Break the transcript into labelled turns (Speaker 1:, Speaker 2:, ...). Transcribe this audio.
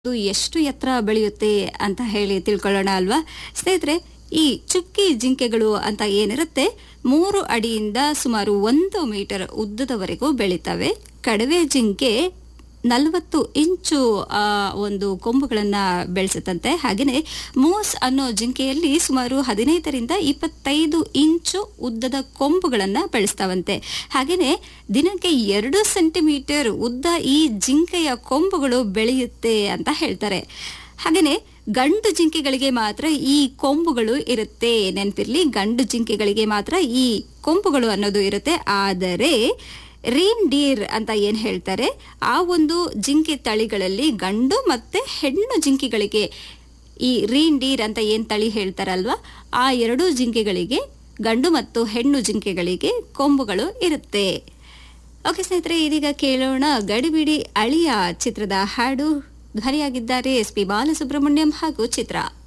Speaker 1: ಅದು ಎಷ್ಟು ಎತ್ತರ ಬೆಳೆಯುತ್ತೆ ಅಂತ ಹೇಳಿ ತಿಳ್ಕೊಳ್ಳೋಣ ಅಲ್ವಾ ಸ್ನೇಹಿತರೆ ಈ ಚುಕ್ಕಿ ಜಿಂಕೆಗಳು ಅಂತ ಏನಿರುತ್ತೆ ಮೂರು ಅಡಿಯಿಂದ ಸುಮಾರು ಒಂದು ಮೀಟರ್ ಉದ್ದದವರೆಗೂ ಬೆಳೀತವೆ ಕಡವೆ ಜಿಂಕೆ ನಲವತ್ತು ಇಂಚು ಆ, ಒಂದು ಕೊಂಬುಗಳನ್ನ ಬೆಳೆಸುತ್ತಂತೆ ಹಾಗೆಯೇ ಮೂಸ್ ಅನ್ನೋ ಜಿಂಕೆಯಲ್ಲಿ ಸುಮಾರು ಹದಿನೈದರಿಂದ ಇಪ್ಪತ್ತೈದು ಇಂಚು ಉದ್ದದ ಕೊಂಬುಗಳನ್ನ ಬೆಳೆಸ್ತಾವಂತೆ ಹಾಗೆಯೇ ದಿನಕ್ಕೆ ಎರಡು ಸೆಂಟಿಮೀಟರ್ ಉದ್ದ ಈ ಜಿಂಕೆಯ ಕೊಂಬುಗಳು ಬೆಳೆಯುತ್ತೆ ಅಂತ ಹೇಳ್ತಾರೆ ಹಾಗೆಯೇ ಗಂಡು ಜಿಂಕೆಗಳಿಗೆ ಮಾತ್ರ ಈ ಕೊಂಬುಗಳು ಇರುತ್ತೆ ನೆನಪಿರ್ಲಿ ಗಂಡು ಜಿಂಕೆಗಳಿಗೆ ಮಾತ್ರ ಈ ಕೊಂಬುಗಳು ಅನ್ನೋದು ಇರುತ್ತೆ ಆದರೆ ರೀನ್ ಡೀರ್ ಅಂತ ಏನ್ ಹೇಳ್ತಾರೆ ಆ ಒಂದು ಜಿಂಕೆ ತಳಿಗಳಲ್ಲಿ ಗಂಡು ಮತ್ತೆ ಹೆಣ್ಣು ಜಿಂಕೆಗಳಿಗೆ ಈ ರೀನ್ ಡೀರ್ ಅಂತ ಏನ್ ತಳಿ ಹೇಳ್ತಾರಲ್ವಾ ಆ ಎರಡೂ ಜಿಂಕೆಗಳಿಗೆ ಗಂಡು ಮತ್ತು ಹೆಣ್ಣು ಜಿಂಕೆಗಳಿಗೆ ಕೊಂಬುಗಳು ಇರುತ್ತೆ ಓಕೆ ಸ್ನೇಹಿತರೆ ಇದೀಗ ಕೇಳೋಣ ಗಡಿಬಿಡಿ ಅಳಿಯ ಚಿತ್ರದ ಹಾಡು ಧ್ವನಿಯಾಗಿದ್ದಾರೆ ಎಸ್ ಪಿ ಬಾಲಸುಬ್ರಹ್ಮಣ್ಯಂ ಹಾಗೂ ಚಿತ್ರ